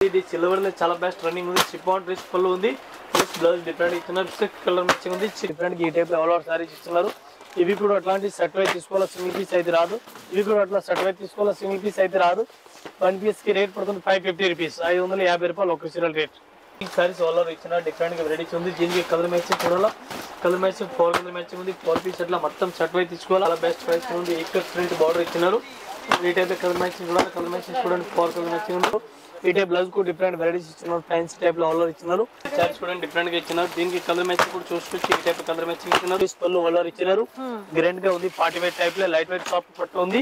ఇది సిల్వర్ లో చాలా బెస్ట్ రన్నింగ్ ఉంది చిప్ ఆన్ డ్రెస్ ఫుల్ ఉంది డ్రెస్ బ్లౌజ్ డిఫరెంట్ ఇస్తున్నారు సిక్స్ కలర్ మ్యాచింగ్ ఉంది డిఫరెంట్ ఈ టైప్ ఆల్ ఓవర్ సారీస్ ఇస్తున్నారు ఇవి కూడా అట్లాంటి సెట్ వైజ్ తీసుకోవాలా సింగిల్ పీస్ అయితే రాదు ఇవి కూడా అట్లా సెట్ వైజ్ తీసుకోవాలా సింగిల్ పీస్ అయితే రాదు వన్ పీస్ కి రేట్ పడుతుంది ఫైవ్ ఫిఫ్టీ రూపీస్ ఐదు వందల యాభై రూపాయలు ఒక సీరియల్ రేట్ ఈ సారీస్ ఆల్ ఓవర్ ఇచ్చిన డిఫరెంట్ గా వెరైటీస్ ఉంది దీనికి కలర్ మ్యాచింగ్ చూడాలా colour matching four colour matching ఉంది ఫోర్ పీస్ అట్లా మొత్తం సెట్ వైజ్ తీసుకోవాలి అలా బెస్ట్ ప్రైస్ ఉంది ఇక్కడ ప్రింట్ బార్డర్ ఇచ్చినారు ఈ టైప్ కలర్ మ్యాచింగ్ చూడాలి కలర్ మ్యాచింగ్ చూడండి ఫోర్ కలర్ మ్యాచింగ్ ఉంది ఈ టైప్ బ్లౌజ్ కు డిఫరెంట్ వెరైటీస్ ఇచ్చినారు ఫ్యాన్సీ టైప్ లో ఆల్ ఓవర్ ఇచ్చినారు చార్జ్ చూడండి డిఫరెంట్ గా ఇచ్చినారు దీనికి కలర్ మ్యాచింగ్ కూడా చూసుకోవచ్చు ఈ టైప్ కలర్ మ్యాచింగ్ ఇచ్చినారు పళ్ళు ఆల్ ఓవర్ ఇచ్చినారు గ్రాండ్ గా ఉంది పార్టీ వైట్ టైప్ లో లైట్ వైట్ సాఫ్ట్ పట్టు ఉంది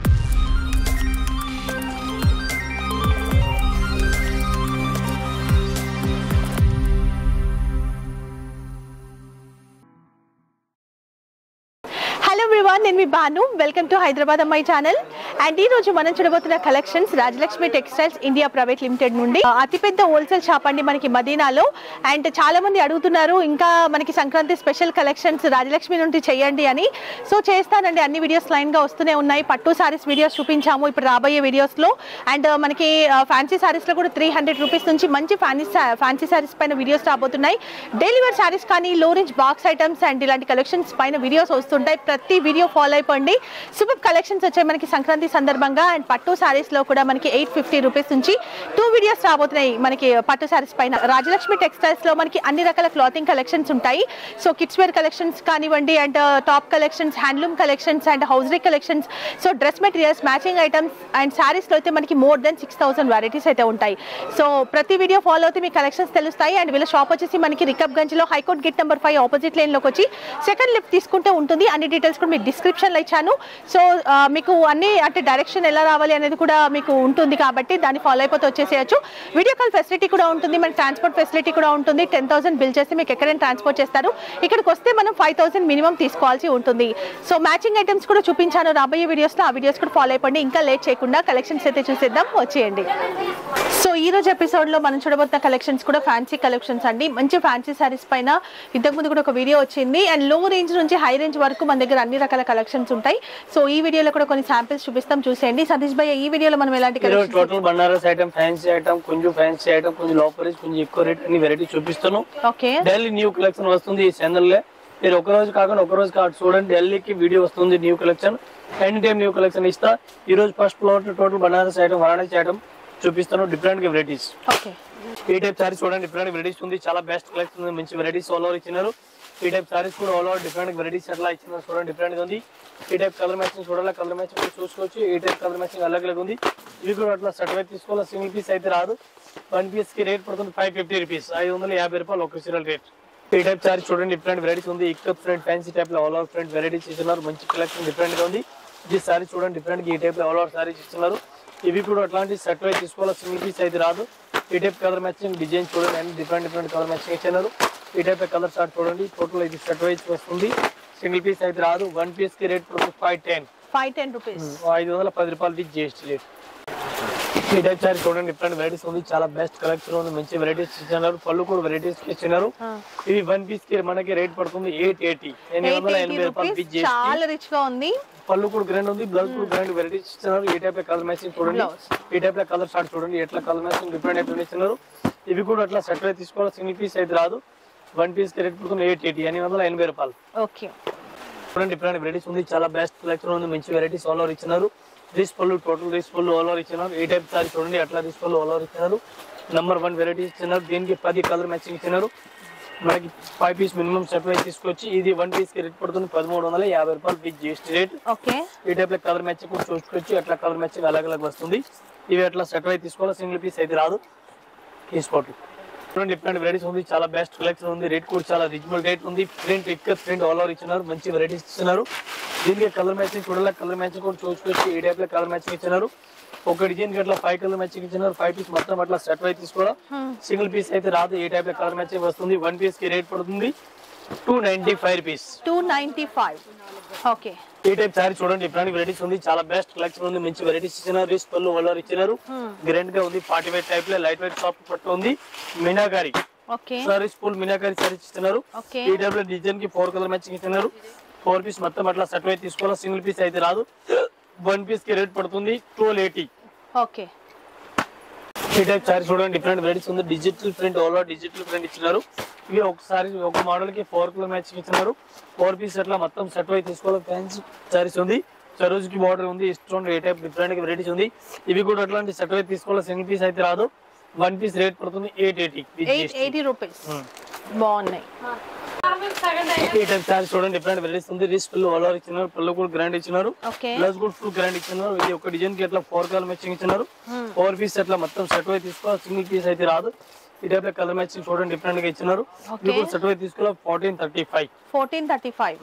హలో ఎవ్రీవన్ నేను మీ బాను వెల్కమ్ టు హైదరాబాద్ అమ్మాయి ఛానల్ అండ్ ఈ రోజు మనం చూడబోతున్న collections Rajalakshmi textiles India private limited నుండి ఆ, అతిపెద్ద హోల్సేల్ షాప్ అండి మనకి మదీనాలో అండ్ చాలా మంది అడుగుతున్నారు ఇంకా మనకి సంక్రాంతి స్పెషల్ కలెక్షన్స్ రాజలక్ష్మి నుండి చేయండి అని సో చేస్తానండి అన్ని వీడియోస్ లైన్ గా వస్తూనే ఉన్నాయి పట్టు సారీస్ వీడియోస్ చూపించాము ఇప్పుడు రాబోయే వీడియోస్ లో అండ్ మనకి ఫ్యాన్సీ సారీస్ లో కూడా త్రీ హండ్రెడ్ రూపీస్ నుంచి మంచి ఫ్యాన్సీ ఫ్యాన్సీ సారీస్ పైన వీడియోస్ రాబోతున్నాయి డైలీ వేర్ సారీస్ కానీ లో రేంజ్ బాక్స్ ఐటమ్స్ అండ్ ఇలాంటి కలెక్షన్స్ పైన వీడియోస్ వస్తుంటాయి ప్రతి వీడియో ఫాలో అయిపోండి సూపర్ కలెక్షన్స్ వచ్చాయి మనకి సంక్రాంతి సందర్భంగా అండ్ పట్టు సారీస్ లో కూడా మనకి ఎయిట్ ఫిఫ్టీ రూపీస్ నుంచి టూ వీడియోస్ రాబోతున్నాయి మనకి పట్టు సారీస్ పైన రాజలక్ష్మి టెక్స్టైల్స్ లో మనకి అన్ని రకాల క్లాతింగ్ కలెక్షన్స్ ఉంటాయి సో కిడ్స్ వేర్ కలెక్షన్స్ కానివ్వండి and top collections handloom collections and hosiery collections so dress materials matching items and saris లో అయితే మనకి more than six thousand varieties అయితే ఉంటాయి సో ప్రతి వీడియో ఫాలో అయితే మీ కలెక్షన్స్ తెలుస్తాయి అండ్ వీళ్ళ షాప్ వచ్చేసి మనకి రికబ్ గంజ్ లో high court gate number five opposite line లోకి వచ్చి సెకండ్ లిఫ్ట్ తీసుకుంటే ఉంటుంది అన్ని డీటెయిల్స్ కూడా మీకు డిస్క్రిప్షన్ లో ఇచ్చాను సో ఆ, మీకు అన్ని అంటే డైరెక్షన్ ఎలా రావాలి అనేది కూడా మీకు ఉంటుంది కాబట్టి దాన్ని ఫాలో అయిపోతే వచ్చేసేయచ్చు వీడియో కాల్ ఫెసిలిటీ కూడా ఉంటుంది మన ట్రాన్స్పోర్ట్ ఫెసిలిటీ కూడా ఉంటుంది టెన్ థౌసండ్ బిల్ చేస్తే మీకు ఎక్కడైనా ట్రాన్స్పోర్ట్ చేస్తారు ఇక్కడికి వస్తే మనం ఫైవ్ థౌసండ్ మినిమం తీసుకోవాల్సి ఉంటుంది సో మ్యాచింగ్ ఐటమ్స్ కూడా చూపించాను రాబోయే వీడియోస్లో ఆ వీడియోస్ కూడా ఫాలో అయిపోండి ఇంకా లేట్ చేయకుండా కలెక్షన్స్ అయితే చూసేద్దాం వచ్చేయండి సో ఈ రోజు ఎపిసోడ్ లో మనం చూడబోతున్న కలెక్షన్స్ కూడా ఫ్యాన్సీ కలెక్షన్స్ అండి మంచి ఫ్యాన్సీ సారీస్ పైన ఇంతకు ముందు కూడా ఒక వీడియో వచ్చింది అండ్ లో రేంజ్ నుంచి హై రేంజ్ వరకు మన దగ్గర అన్ని రకాల కలెక్షన్స్ ఉంటాయి సో ఈ వీడియోలో కూడా కొన్ని శాంపిల్స్ చూపిస్తాం చూసేయండి సతీష్ భాయ్ ఈ వీడియోలో మనం ఎలాంటి ఈరోజు collections total Banaras item fancy item కొంచెం ఫ్యాన్సీ ఐటమ్ కొంచెం లో ప్రైస్ కొంచెం ఎక్కువ రేట్ అన్ని వెరైటీ చూపిస్తాను ఓకే డైలీ న్యూ కలెక్షన్ వస్తుంది ఈ ఛానల్ లో మీరు ఒక రోజు కాకుండా ఒక రోజు కాదు చూడండి ఢిల్లీకి వీడియో వస్తుంది new collection any time new collection ఇస్తా ఈ రోజు first floor total Banaras item Varanasi item చూపిస్తాను డిఫరెంట్ గా వెరైటీస్ ఓకే ఈ టైప్ సారీస్ చూడండి డిఫరెంట్ వెరైటీస్ ఉంది చాలా బెస్ట్ కలెక్షన్ ఉంది మంచి వెరైటీస్ ఆల్ ఓవర్ ఇచ్చినారు ఈ టైప్ సారీస్ కూడా ఆల్ ఓవర్ డిఫరెంట్ వెరైటీస్ అట్లా ఇచ్చినారు చూడండి డిఫరెంట్ గా ఉంది ఈ టైప్ కలర్ మ్యాచింగ్ చూడాలి కలర్ మ్యాచింగ్ కూడా చూసుకోవచ్చు ఈ టైప్ కలర్ మ్యాచింగ్ అలగ్ అలగ్ ఉంది ఇవి కూడా అట్లా సెట్ వైపు తీసుకోవాలి సింగిల్ పీస్ అయితే రాదు వన్ పీస్ కి రేట్ పడుతుంది ఫైవ్ ఫిఫ్టీ రూపీస్ ఐదు వందల యాభై రూపాయలు ఒక సీరియల్ రేట్ ఈ టైప్ సారీ చూడండి డిఫరెంట్ వెరైటీస్ ఉంది ఇక్కత్ ఫ్రంట్ ఫ్యాన్సీ టైప్ లో ఆల్ ఓవర్ ఫ్రంట్ వెరైటీస్ ఇస్తున్నారు మంచి కలెక్షన్ డిఫరెంట్ గా ఉంది ఈ సారీ చూడండి డిఫరెంట్ ఈ టైప్ లో ఆల్ ఓవర్ సారీస్ ఇస్తున్నారు ఇవి కూడా అట్లాంటి సెట్ వైజ్ తీసుకోవాలి సింగిల్ పీస్ అయితే రాదు ఈ టైప్ కలర్ మ్యాచింగ్ డిజైన్ చూడండి and different different colour matching ఇచ్చినారు ఈ టైప్ కలర్ షార్ట్ చూడండి టోటల్ ఇది సెట్ వైజ్ వస్తుంది సింగిల్ పీస్ అయితే రాదు వన్ పీస్ కి రేట్ పడుతుంది five ten five ten rupees ఐదు వందల పది రూపాయలు విత్ జిఎస్టీ రేట్ ఈ టైప్ సారీ చూడండి డిఫరెంట్ వెరైటీస్ ఉంది చాలా బెస్ట్ కలెక్షన్ ఉంది మంచి వెరైటీస్ ఇచ్చినారు పళ్ళు కూడా వెరైటీస్ ఇచ్చినారు ఇది వన్ పీస్ కి మనకి రేట్ పడుతుంది ఎయిట్ ఎయిటీ ఎనిమిది వందల ఎనభై రూపాయలు విత్ జిఎస్టీ చాలా రిచ్ గా ఉంది పళ్ళు కూడా గ్రాండ్ ఉంది బ్లౌజ్ కూడా గ్రాండ్ వెరైటీస్ ఇస్తున్నారు ఈ టైప్ కలర్ మ్యాచింగ్ చూడండి Blouse. ఈ టైప్ లో కలర్ షార్ట్ చూడండి ఎట్లా కలర్ మ్యాచింగ్ డిఫరెంట్ టైప్ ఇస్తున్నారు ఇవి కూడా అట్లా సెట్ అయితే తీసుకోవాలి సింగిల్ పీస్ అయితే రాదు వన్ పీస్ కి రేట్ పడుతుంది ఎయిట్ ఎయిటీ ఎనిమిది వందల ఎనభై రూపాయలు ఓకే చూడండి డిఫరెంట్ వెరైటీస్ ఉంది చాలా బెస్ట్ కలెక్షన్ ఉంది మంచి వెరైటీస్ ఆల్ ఓవర్ ఇచ్చినారు this pallu total this pallu all over ఇచ్చినారు ఈ టైప్ సారీ చూడండి అట్లా దిస్ పళ్ళు ఆల్ ఓవర్ ఇచ్చినారు నెంబర్ వన్ వెరైటీస్ ఇచ్చినారు దీనికి పది కలర్ మ్యాచింగ్ ఇచ్చినారు మనకి five piece minimum set wise తీసుకొచ్చి ఇది వన్ పీస్ కి రేట్ పడుతుంది పదమూడు వందల యాభై రూపాయలు విత్ జిఎస్టీ రేట్ ఓకే ఈ టైప్ లో కలర్ మ్యాచింగ్ కూడా చూసుకోవచ్చు అట్లా కలర్ మ్యాచింగ్ అలాగ్ అలాగ్ వస్తుంది ఇవి అట్లా సెట్ వైజ్ తీసుకోవాలి సింగిల్ పీస్ అయితే రాదు తీసుకోవట్లేదు చూడండి డిఫరెంట్ వెరైటీస్ ఉంది చాలా బెస్ట్ కలెక్షన్ ఉంది రేట్ కూడా చాలా రీజనబుల్ రేట్ ఉంది ప్రింట్ ఇక్క ప్రింట్ ఆల్ ఓవర్ ఇచ్చినారు మంచి వెరైటీస్ ఇస్తున్నారు దీనికి కలర్ మ్యాచింగ్ చూడాలి కలర్ మ్యాచింగ్ కూడా చూసుకోవచ్చు ఈ టైప్ లో కలర్ మ్యాచింగ్ ఇచ్చినారు ఒక డిజైన్ కి అట్లా ఫైవ్ కలర్ మ్యాచింగ్ ఇచ్చినారు ఫైవ్ పీస్ మొత్తం అట్లా సెట్ వైజ్ తీసుకోవడం సింగిల్ పీస్ అయితే రాదు ఈ టైప్ లో కలర్ మ్యాచింగ్ వస్తుంది వన్ పీస్ కి రేట్ పడుతుంది two ninety five rupees two ninety five okay ఈ టైప్ సారీ చూడండి డిఫరెంట్ వెరైటీస్ ఉంది చాలా బెస్ట్ కలెక్షన్ ఉంది మంచి వెరైటీస్ ఇచ్చినారు రిస్ పళ్ళు వల్లర్ ఇచ్చినారు గ్రాండ్ గా ఉంది ఫార్టీ వైట్ టైప్ లో లైట్ వైట్ సాఫ్ట్ పట్టు ఉంది మీనాకారి ఓకే సారీస్ ఫుల్ మీనాకారి సారీస్ ఇస్తున్నారు ఓకే ఈ టైప్ లో డిజైన్ కి ఫోర్ కలర్ మ్యాచింగ్ ఇస్తున్నారు ఫోర్ పీస్ మొత్తం అట్లా సెట్ వైట్ తీసుకోవాలి సింగిల్ పీస్ అయితే రాదు వన్ పీస్ కి రేట్ పడుతుంది ట్వెల్వ్ ఎయిటీ ఓకే ఈ టైప్ సారీ చూడండి డిఫరెంట్ వెరైటీస్ ఉంది digital print all over digital print ఇచ్చినారు ఇవి ఒకసారి ఒక మోడల్ కి ఫోర్ కిలో మ్యాచ్ ఇచ్చినారు ఫోర్ పీస్ అట్లా మొత్తం సెట్ అయి తీసుకోవాలి ఫ్యాన్సీ సారీస్ ఉంది సరోజ్ కి బార్డర్ ఉంది ఇష్టం ఏ టైప్ డిఫరెంట్ వెరైటీస్ ఉంది ఇవి కూడా అట్లాంటి సెట్ అయి తీసుకోవాలి సింగిల్ పీస్ అయితే రాదు వన్ పీస్ రేట్ పడుతుంది eight eighty eight eighty rupees బాగున్నాయి ఈ టైప్ సారీ చూడండి డిఫరెంట్ వెరైటీస్ ఉంది రిస్ పళ్ళు ఆల్ ఓవర్ ఇచ్చినారు పళ్ళు కూడా గ్రాండ్ ఇచ్చినారు ఓకే ప్లస్ కూడా ఫుల్ గ్రాండ్ ఇచ్చినారు ఇది ఒక డిజైన్ కి అట్లా ఫోర్ కలర్ మ్యాచింగ్ ఇచ్చినారు ఫోర్ పీస్ అట్లా మొత్తం సెట్ అయి తీసుకోవాలి సింగిల్ పీస్ అయితే రాదు ఈ టైప్ కలర్ మ్యాచింగ్ చూడండి డిఫరెంట్ గా ఇచ్చినారు ఇది కూడా సెట్ అయి తీసుకోవాలి fourteen thirty five fourteen thirty five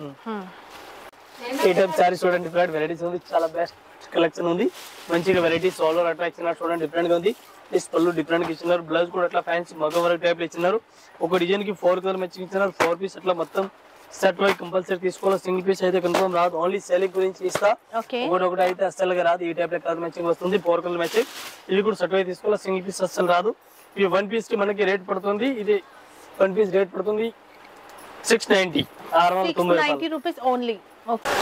ఈ టైప్ సారీ చూడండి డిఫరెంట్ వెరైటీస్ ఉంది చాలా బెస్ట్ కలెక్షన్ ఉంది మంచిగా వెరైటీస్ ఆల్ ఓవర్ అట్లా ఇచ్చినారు చూడండి డిఫరెంట్ గా ఉంది దిస్ పళ్ళు డిఫరెంట్ గా ఇచ్చినారు బ్లౌజ్ కూడా అట్లా ఫ్యాన్సీ మగ వర్క్ టైప్ లో ఇచ్చినారు ఒక డిజైన్ కి ఫోర్ కలర్ మ్యాచింగ్ ఇచ్చినారు ఫోర్ పీస్ అట్లా మొత్తం సెట్ వై కంపల్సరీ తీసుకోవాలి సింగిల్ పీస్ అయితే కన్ఫర్మ్ రాదు ఓన్లీ సెలింగ్ గురించి ఇస్తా ఓకే ఒకటి ఒకటి అయితే అస్సలుగా రాదు ఈ టైప్ కలర్ మ్యాచింగ్ వస్తుంది ఫోర్ కలర్ మ్యాచింగ్ ఇవి కూడా సెట్ అయి తీసుకోవాలి సింగిల్ పీస్ అస్సలు రాదు ఇవి వన్ పీస్ కి మనకి రేట్ పడుతుంది ఇది వన్ పీస్ రేట్ పడుతుంది సిక్స్ నైన్టీ ఆరు వందల సిక్స్ తొంభై రూపాయలు నైంటీ రూపీస్ ఓన్లీ ఓకే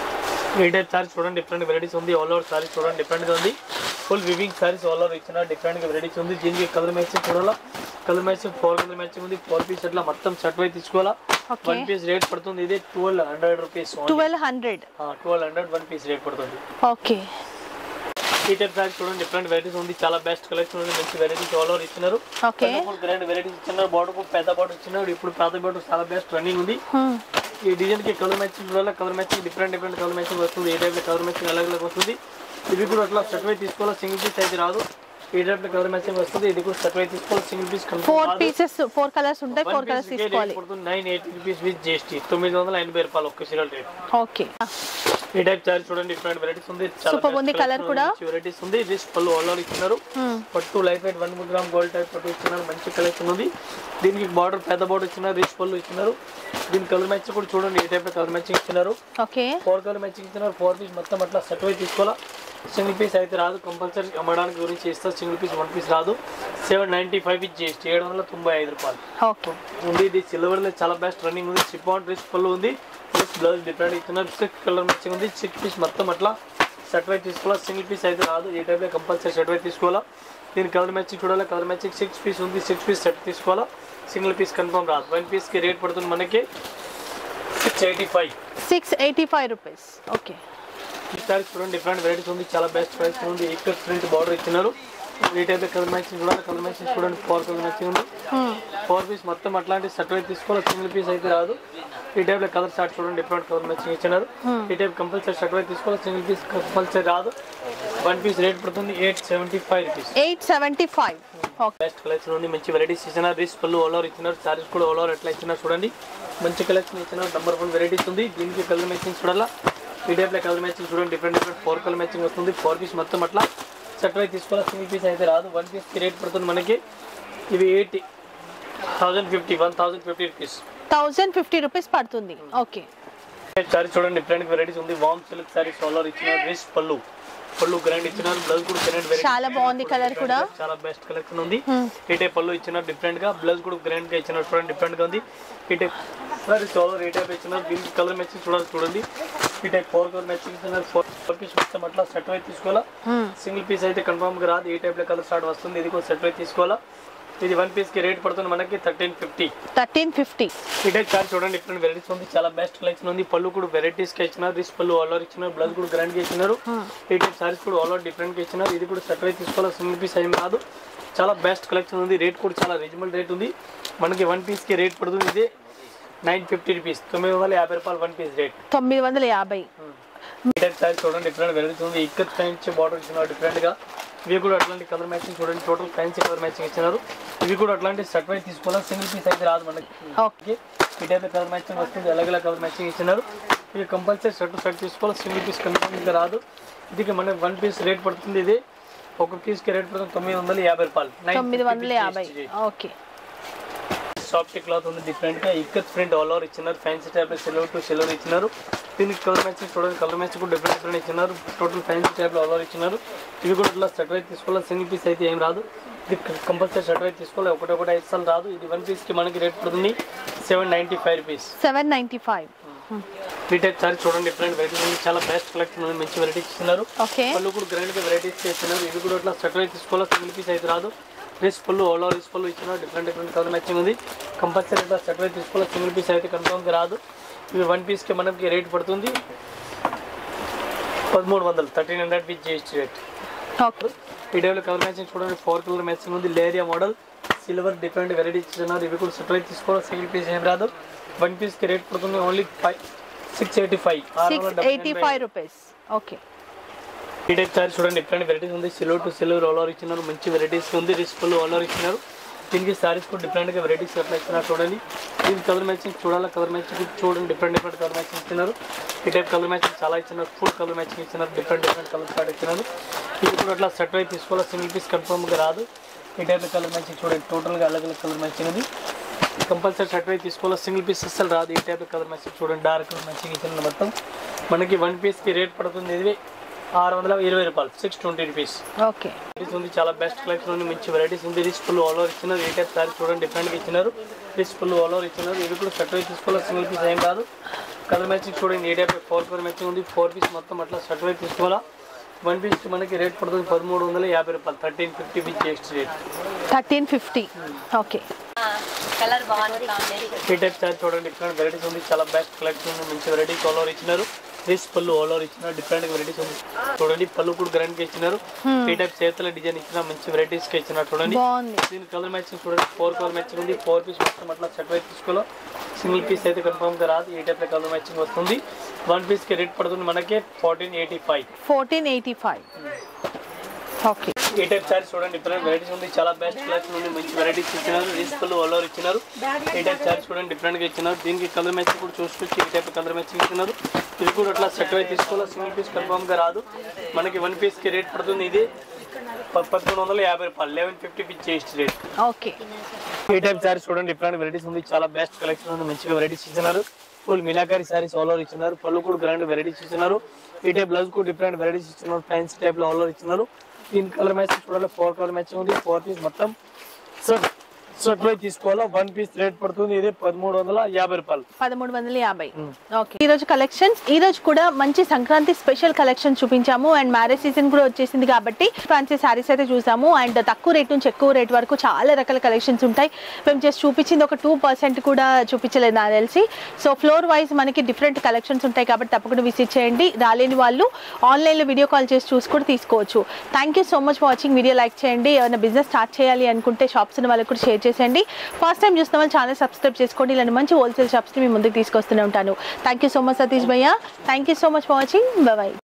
ఈ టైప్ సారీస్ చూడండి డిఫరెంట్ వెరైటీస్ ఉంది ఆల్ ఓవర్ సారీస్ చూడండి డిఫరెంట్ గా ఉంది full weaving saris all over ఇచ్చిన డిఫరెంట్ గా వెరైటీస్ ఉంది దీనికి కలర్ మ్యాచింగ్ చూడాలా colour matching four colour matching ఉంది ఫోర్ పీస్ అట్లా మొత్తం సెట్ వై తీసుకోవాలా ఓకే వన్ పీస్ రేట్ పడుతుంది ఇది twelve hundred rupees twelve hundred twelve hundred one piece rate పడుతుంది ఓకే ఈ టైప్ సారీస్ చూడండి డిఫరెంట్ వెరైటీస్ ఉంది చాలా బెస్ట్ కలెక్షన్ ఉంది మంచి వెరైటీస్ ఆల్ ఓవర్ ఇచ్చినారు ఓకే గ్రాండ్ వెరైటీస్ ఇచ్చినారు బార్డర్ పెద్ద బార్డర్ ఇచ్చినారు ఇప్పుడు పెద్ద బార్డర్ చాలా బెస్ట్ రన్నింగ్ ఉంది ఈ డిజైన్ కి కలర్ మ్యాచింగ్ వల్ల colour matching different different colour matching వస్తుంది ఏ టైప్ కలర్ మ్యాచింగ్ అలాగే అలాగే వస్తుంది ఇవి కూడా అట్లా సెట్ వై తీసుకోవాలి సింగిల్ పీస్ అయితే రాదు ఈ టైప్ కలర్ మ్యాచింగ్ వస్తుంది ఇది కూడా సెట్ వై తీసుకోవాలి single piece four pieces four colours ఉంటాయి ఫోర్ కలర్స్ తీసుకోవాలి nine eighty rupees with GST తొమ్మిది వందల ఎనభై రూపాయలు ఒక్క సీరియల్ రేట్ ఓకే ఈ టైప్ చార్జ్ చూడండి డిఫరెంట్ వెరైటీస్ ఉంది Super ఉంది colour కూడా. వెరైటీస్ ఉంది దిస్ పళ్ళు ఆల్ ఓవర్ ఇచ్చినారు పట్టు light weight one gram gold type పట్టు ఇచ్చినారు మంచి కలెక్షన్ ఉంది దీనికి బార్డర్ పెద్ద బార్డర్ ఇచ్చినారు రిచ్ పళ్ళు ఇచ్చినారు దీని కలర్ మ్యాచ్ కూడా చూడండి ఈ టైప్ కలర్ మ్యాచింగ్ ఇచ్చినారు ఓకే ఫోర్ కలర్ మ్యాచింగ్ ఇచ్చినారు ఫోర్ పీస్ మొత్తం అట్లా సెట్ అయి తీసుకోవాలా సింగిల్ పీస్ అయితే రాదు కంపల్సరీ అమ్మడానికి గురించి ఇస్తా సింగిల్ పీస్ వన్ పీస్ రాదు సెవెన్ నైన్టీ ఫైవ్ ఇచ్చి జిఎస్టీ ఏడు వందల తొంభై ఐదు రూపాయలు ఓకే ఉంది ఇది సిల్వర్ లో చాలా బెస్ట్ రన్నింగ్ ఉంది చిప్ ఆన్ రిచ్ పళ్ళు ఉంది ప్లస్ బ్లౌజ్ డిఫరెంట్ ఇస్తున్నారు సిక్స్ కలర్ మ్యాచింగ్ ఉంది సిక్స్ పీస్ మొత్తం అట్లా సెట్ వై తీసుకోవాలా సింగిల్ పీస్ అయితే రాదు ఈ టైప్ కంపల్సరీ సెట్ వై తీసుకోవాలా దీని కలర్ మ్యాచింగ్ చూడాలి కలర్ మ్యాచింగ్ సిక్స్ పీస్ ఉంది సిక్స్ పీస్ సెట్ తీసుకోవాలా సింగిల్ పీస్ కన్ఫర్మ్ రాదు వన్ పీస్ కి రేట్ పడుతుంది మనకి six eighty five six eighty five rupees okay ఈ సారీ చూడండి డిఫరెంట్ వెరైటీస్ ఉంది చాలా బెస్ట్ ప్రైస్ ఉంది ఇక్కడ ప్రింట్ బార్డర్ ఇచ్చినారు ఈ టైప్ కలర్ మ్యాచింగ్ చూడాలి కలర్ మ్యాచింగ్ చూడండి ఫోర్ కలర్ మ్యాచింగ్ ఉంది ఫోర్ పీస్ మొత్తం అట్లాంటి సెట్ అయితే తీసుకోవాలి సింగిల్ పీస్ అయితే రాదు ఈ టైప్ లో కలర్ షార్ట్ చూడండి డిఫరెంట్ కలర్ మ్యాచింగ్ ఇచ్చినారు ఈ టైప్ కంపల్సరీ షర్ట్ అయితే తీసుకోవాలి సింగిల్ పీస్ కంపల్సరీ రాదు వన్ పీస్ రేట్ పడుతుంది eight seventy five rupees eight seventy five okay best collection ఉంది మంచి వెరైటీస్ ఇచ్చినారు రిస్ పళ్ళు ఆల్ ఓవర్ ఇచ్చినారు సారీస్ కూడా ఆల్ ఓవర్ ఎట్లా ఇచ్చినారు చూడండి మంచి కలెక్షన్ ఇచ్చినారు నంబర్ వన్ వెరైటీస్ ఉంది దీనికి కలర్ మ్యాచింగ్ చూడాలా ఈ టైప్లో కలర్ మ్యాచింగ్ చూడండి different different four colour matching వస్తుంది ఫోర్ పీస్ మొత్తం అట్లా సెట్ అయితే తీసుకోవాలి సింగిల్ పీస్ అయితే రాదు వన్ పీస్కి రేట్ పడుతుంది మనకి ఇవి eighty thousand fifty one thousand fifty rupees thousand fifty rupees పడుతుంది ఓకే సారీ చూడండి డిఫరెంట్ వెరైటీస్ ఉంది వామ్ సిల్క్ సారీస్ ఆల్ ఓవర్ ఇచ్చినారు రిస్ పళ్ళు పళ్ళు గ్రాండ్ ఇచ్చినారు బ్లౌజ్ కూడా గ్రాండ్ వెరైటీ చాలా బాగుంది కలర్ కూడా చాలా బెస్ట్ కలెక్షన్ ఉంది ఈ టైప్ పళ్ళు ఇచ్చిన డిఫరెంట్ గా బ్లౌజ్ కూడా గ్రాండ్ గా ఇచ్చిన చూడండి డిఫరెంట్ గా ఉంది ఈ టైప్ సారీ సోలర్ ఈ టైప్ ఇచ్చిన దీనికి కలర్ మ్యాచింగ్ చూడాలి చూడండి ఈ టైప్ ఫోర్ కలర్ మ్యాచింగ్ ఇచ్చిన ఫోర్ ఫోర్ పీస్ మొత్తం అట్లా సెట్ అయితే తీసుకోవాలా సింగిల్ పీస్ అయితే కన్ఫర్మ్ గా రాదు ఈ టైప్ లో కలర్ స్టార్ట్ వస్తుంది ఇది కూడా సెట్ అయితే తీసుకోవాలా ఇది వన్ పీస్ కి రేట్ పడుతుంది మనకి థర్టీన్ ఫిఫ్టీ థర్టీన్ ఫిఫ్టీ ఈ టైప్ చార్ట్ చూడండి డిఫరెంట్ వెరైటీస్ ఉంది చాలా బెస్ట్ కలెక్షన్ ఉంది పళ్ళు కూడా వెరైటీస్ కి ఇచ్చినారు రిస్ పళ్ళు ఆల్ ఓవర్ ఇచ్చినారు బ్లౌజ్ కూడా గ్రాండ్ గా ఇచ్చినారు ఈ టైప్ సారీస్ కూడా ఆల్ ఓవర్ డిఫరెంట్ గా ఇచ్చినారు ఇది కూడా సెట్ అయితే తీసుకోవాలి సింగిల్ పీస్ ఏం రాదు చాలా బెస్ట్ కలెక్షన్ ఉంది రేట్ కూడా చాలా రీజనబుల్ రేట్ ఉంది మనకి వన్ పీస్ కి రేట్ పడుతుంది ఇది నైన్ ఫిఫ్టీ రూపీస్ తొమ్మిది వందల యాభై రూపాయలు వన్ పీస్ రేట్ తొమ్మిది వందల యాభై ఈ టైప్ సారీ చూడండి డిఫరెంట్ వెరైటీస్ ఉంది ఇక్కడ ఫ్యాన్సీ బార్డర్ ఇచ్చినారు డిఫరెంట్ గా ఇవి కూడా అట్లాంటి కలర్ మ్యాచింగ్ చూడండి టోటల్ ఫ్యాన్సీ కలర్ మ్యాచింగ్ ఇచ్చినారు ఇవి కూడా అట్లాంటి సెట్ వైజ్ తీసుకోవాలి సింగిల్ పీస్ అయితే రాదు మనకి ఓకే ఈ టైప్ కలర్ మ్యాచింగ్ వస్తుంది అలాగే కలర్ మ్యాచింగ్ ఇచ్చినారు ఇది కంపల్సరీ షర్ట్ షర్ట్ తీసుకోవాలి సింగిల్ పీస్ కన్ఫర్మ్ ఇంకా రాదు ఇది మనకి వన్ పీస్ రేట్ పడుతుంది ఇది ఒక పీస్ కి రేట్ పడుతుంది తొమ్మిది వందల యాభై రూపాయలు తొమ్మిది వందల యాభై ఓకే సాఫ్ట్ క్లాత్ ఉంది డిఫరెంట్ గా ఇక్కత్ ప్రింట్ ఆల్ ఓవర్ ఇచ్చినారు fancy type silver to silver ఇచ్చినారు దీనికి కలర్ మ్యాచింగ్ చూడండి కలర్ మ్యాచింగ్ కూడా డిఫరెంట్ డిఫరెంట్ ఇచ్చినారు total fancy type all over ఇచ్చినారు ఇవి కూడా ఇట్లా సెట్ వైజ్ తీసుకోవాలి సింగిల్ పీస్ అయితే ఏం రాదు ఇది కంపల్సరీ సెట్ వైజ్ తీసుకోవాలి ఒకటి ఒకటి ఐదు రాదు ఇది వన్ పీస్ కి మనకి రేట్ పడుతుంది seven ninety five rupees seven ninety five ఈ టైప్ సారీ చూడండి డిఫరెంట్ వెరైటీస్ ఉంది చాలా బెస్ట్ కలెక్షన్ ఉంది మంచి వెరైటీస్ ఇస్తున్నారు ఓకే పళ్ళు కూడా గ్రాండ్ గా వెరైటీస్ చేస్తున్నారు ఇవి కూడా అట్లా సెట్ అయితే తీసుకోవాలి సింగిల్ పీస్ అయితే రాదు డ్రెస్ పళ్ళు ఓల్ ఓవర్ పళ్ళు ఇచ్చిన డిఫరెంట్ డిఫరెంట్ కలర్ మ్యాచింగ్ ఉంది కంపల్సరీ ఇట్లా సెట్ అయితే తీసుకోవాలి సింగిల్ పీస్ అయితే కన్ఫర్మ్గా రాదు ఇవి వన్ పీస్కి మనకి రేట్ పడుతుంది పదమూడు వందలు thirteen hundred with GST rate okay ఈ టైప్లో కలర్ మ్యాచింగ్ చూడండి ఫోర్ కలర్ మ్యాచింగ్ ఉంది లేరియా మోడల్ సిల్వర్ డిఫరెంట్ వెరైటీస్ ఇస్తున్నారు ఇవి కూడా సెట్ అయితే తీసుకోవాలి సింగిల్ పీస్ ఏం రాదు వన్ పీస్కి రేట్ పడుతుంది only five six eighty five six eighty five rupees okay ఈ టైప్ సారీ చూడండి డిఫరెంట్ వెరైటీస్ ఉంది సిల్వర్ టు సిల్వర్ ఆల్ ఇచ్చినారు మంచి వెరైటీస్ ఉంది రిస్పుల్ ఆల్ ఇచ్చినారు దీనికి సారీస్ కూడా డిఫరెంట్ గా వెరైటీస్ ఎట్లా ఇచ్చినారు చూడండి దీని కలర్ మ్యాచింగ్ చూడాలి కలర్ మ్యాచింగ్ చూడండి డిఫరెంట్ డిఫరెంట్ కలర్ మ్యాచింగ్ ఇచ్చినారు ఈ టైప్ కలర్ మ్యాచింగ్ చాలా ఇచ్చినారు ఫుల్ కలర్ మ్యాచింగ్ ఇచ్చినారు డిఫరెంట్ డిఫరెంట్ కలర్ కార్డ్ ఇచ్చినారు ఇది కూడా అట్లా సెట్ అయి తీసుకోవాలి సింగిల్ పీస్ కన్ఫర్మ్గా రాదు ఈ టైప్ కలర్ మ్యాచింగ్ చూడండి టోటల్గా అలగ్ అలగ్ కలర్ మ్యాచింగ్ ఉంది కంపల్సరీ సెట్ అయి తీసుకోవాలి సింగిల్ పీస్ అసలు రాదు ఈ టైప్ కలర్ మ్యాచింగ్ చూడండి డార్క్ కలర్ మ్యాచింగ్ ఇచ్చిన మొత్తం మనకి వన్ పీస్కి రేట్ పడుతుంది ఇది ఆరు వందల ఇరవై రూపాయలు six twenty rupees okay varieties ఉంది చాలా బెస్ట్ కలెక్షన్ ఉంది మంచి వెరైటీస్ ఉంది రిచ్ ఫుల్ ఆల్ ఓవర్ ఇచ్చినారు ఏ టైప్ సారీ చూడండి డిఫరెంట్గా ఇచ్చినారు రిచ్ ఫుల్ ఆల్ ఓవర్ ఇచ్చినారు ఇది కూడా సెట్ వైజ్ తీసుకోవాలి సింగిల్ పీస్ ఏం కాదు కలర్ మ్యాచింగ్ చూడండి ఏ టైప్ ఫోర్ కలర్ మ్యాచింగ్ ఉంది ఫోర్ పీస్ మొత్తం అట్లా సెట్ వైజ్ తీసుకోవాలా వన్ పీస్ మనకి రేట్ పడుతుంది పదమూడు వందల యాభై రూపాయలు thirteen fifty with GST rate thirteen fifty okay colour బాగుంది కాంబినేషన్ ఈ టైప్ సారీ చూడండి డిఫరెంట్ వెరైటీస్ ఉంది చాలా బెస్ట్ కలెక్షన్ ఉంది మంచి వెరైటీ ఆల్ ఓవర్ ఇచ్చినారు రిచ్ పళ్ళు ఆల్ ఓవర్ ఇచ్చినారు డిఫరెంట్ వెరైటీస్ ఉంది చూడండి పళ్ళు కూడా గ్రాండ్ గా ఇచ్చినారు ఈ టైప్ చేతుల డిజైన్ ఇచ్చిన మంచి వెరైటీస్ కి ఇచ్చినారు చూడండి బాగుంది దీని కలర్ మ్యాచింగ్ చూడండి ఫోర్ కలర్ మ్యాచింగ్ ఉంది ఫోర్ పీస్ మొత్తం అట్లా సెట్ అయితే తీసుకోవాలి సింగిల్ పీస్ అయితే కన్ఫర్మ్ గా రాదు ఈ టైప్ కలర్ మ్యాచింగ్ వస్తుంది వన్ పీస్ కి రేట్ పడుతుంది మనకి fourteen eighty five fourteen eighty five okay ఈ టైప్ సారీస్ చూడండి డిఫరెంట్ వెరైటీస్ ఉంది చాలా బెస్ట్ కలెక్షన్ ఉంది మంచి వెరైటీస్ ఇచ్చినారు రీస్ఫుల్ ఓవర్ ఇచ్చినారు ఈ టైప్ సారీస్ చూడండి డిఫరెంట్ గా ఇచ్చినారు దీనికి కలర్ మ్యాచింగ్ కూడా చూసుకోవచ్చు ఈ టైప్ కలర్ మ్యాచింగ్ ఇచ్చినారు ఇది కూడా అట్లా సెట్ అయితే తీసుకోవాలి సింగిల్ పీస్ కన్ఫర్మ్ గా రాదు మనకి వన్ పీస్ కి రేట్ పడుతుంది ఇది ప- పదకొండు వందల యాభై రూపాయలు లెవెన్ ఫిఫ్టీ పిచ్ చేసి రేట్ ఓకే ఈ టైప్ సారీస్ చూడండి డిఫరెంట్ వెరైటీస్ ఉంది చాలా బెస్ట్ కలెక్షన్ ఉంది మంచిగా వెరైటీస్ ఇచ్చినారు full meenakari saris all over ఇచ్చినారు పళ్ళు కూడా గ్రాండ్ వెరైటీస్ ఇచ్చినారు ఈ టైప్ బ్లౌజ్ కూడా డిఫరెంట్ వెరైటీస్ ఇచ్చినారు ఫ్యాన్సీ టైప్ లో ఆల్ ఓవర్ ఇచ్చినారు దీని కలర్ మ్యాచింగ్ చూడాలి ఫోర్ కలర్ మ్యాచింగ్ ఉంది ఫోర్ పీస్ మొత్తం సెట్ సెట్ వై తీసుకోవాలా వన్ పీస్ రేట్ పడుతుంది ఇది పదమూడు వందల యాభై రూపాయలు పదమూడు వందల యాభై ఓకే ఈ రోజు కలెక్షన్స్ ఈ రోజు కూడా మంచి సంక్రాంతి స్పెషల్ కలెక్షన్ చూపించాము అండ్ మ్యారేజ్ సీజన్ కూడా వచ్చేసింది కాబట్టి ఫ్యాన్సీ శారీస్ అయితే చూసాము అండ్ తక్కువ రేట్ నుంచి ఎక్కువ రేట్ వరకు చాలా రకాల కలెక్షన్స్ ఉంటాయి మేము జస్ట్ చూపించింది ఒక టూ పర్సెంట్ కూడా చూపించలేదు నాకు తెలిసి సో ఫ్లోర్ వైజ్ మనకి డిఫరెంట్ కలెక్షన్స్ ఉంటాయి కాబట్టి తప్పకుండా విజిట్ చేయండి రాలేని వాళ్ళు ఆన్లైన్లో వీడియో కాల్ చేసి చూసి కూడా తీసుకోవచ్చు thank you so much for watching video like చేయండి ఏమైనా బిజినెస్ స్టార్ట్ చేయాలి అనుకుంటే షాప్స్ ఉన్న వాళ్ళకి కూడా షేర్ చేసేయండి ఫస్ట్ టైం చూసిన వాళ్ళు ఛానల్ సబ్స్క్రైబ్ చేసుకోండి ఇలాంటి మంచి హోల్సేల్ షాప్స్ని మీ ముందుకు తీసుకొస్తూనే ఉంటాను thank you so much Satish భయ్య thank you so much for watching bye